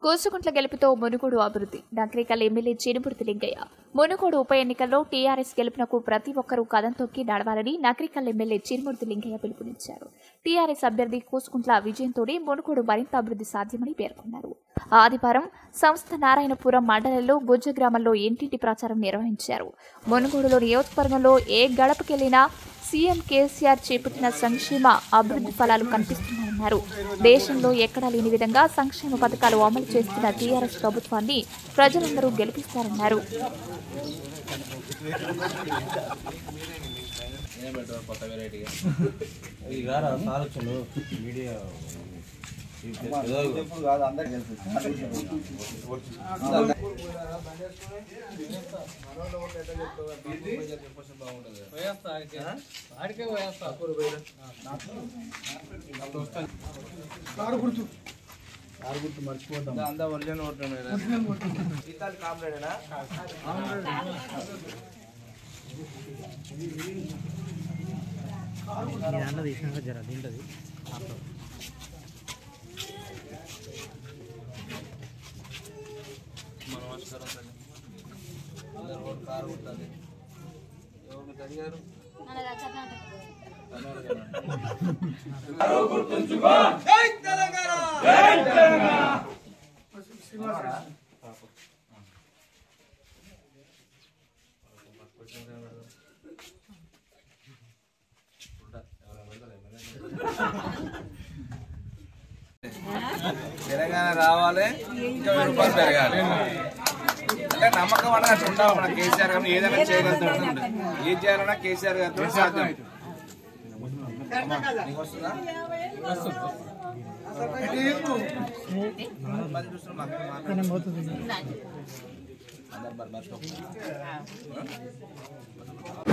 కోసుకుంట్ల గెలుపుతో మునుగోడు అభివృద్ధి నగరికల్ ఎమ్మెల్యే చిరుమూర్తి లింగయ్య మునుగోడు ఉప ఎన్నికల్లో టీఆర్ఎస్ గెలుపునకు ప్రతి ఒక్కరూ కథం తొక్కి నడవాలని నగరికల్ ఎమ్మెల్యే చిరుమూర్తి లింగయ్య పిలుపునిచ్చారు టీఆర్ఎస్ అభ్యర్థి కోసుకుంట్ల విజయంతోనే మునుగోడు మరింత అభివృద్ధి సాధ్యమని పేర్కొన్నారు ఆదివారం సంస్థ నారాయణపురం మండలంలో గుజ్జ గ్రామంలో ఇంటింటి ప్రచారం నిర్వహించారు మునుగోడులో నియోజకవర్గంలో ఏ గడపకెళ్లినా సీఎం కేసీఆర్ చేపట్టిన సంక్షేమ అభివృద్ధి ఫలాలు కనిపిస్తున్నాయన్నారు దేశంలో ఎక్కడా లేని విధంగా సంక్షేమ పథకాలు అమలు చేస్తున్న టీఆర్ఎస్ ప్రభుత్వాన్ని ప్రజలందరూ గెలిపిస్తారన్నారు ఇది కారా సార్ వచ్చిండు మీడియా ఇప్పుడు కాదు అందరికి తెలుసు అంతా ఒరిజినల్ ఓట్లు గీతాలు కామ్రేడేనా దాంట్లో తీసినాక జర దీంట్లోది నమస్కారం తల్లి అందరు ఓటు కారు ఉంటుంది ఎవరు మీకు అడిగారు తెలంగాణ రావాలి ఇంకా వెయ్యి రూపాయలు పెరగాలి అంటే నమ్మకం అన్నది అట్లా ఉండాలి మన కేసీఆర్ గారిని ఏదైనా చేయగలుగుతాడు ఏం చేయాలన్నా కేసీఆర్ గారితో సాధ్యం నీకు వస్తుందా మరి చూస్తున్నా మాకు మాట్లాడు. అందరు మరి మర్చిపోకుండా.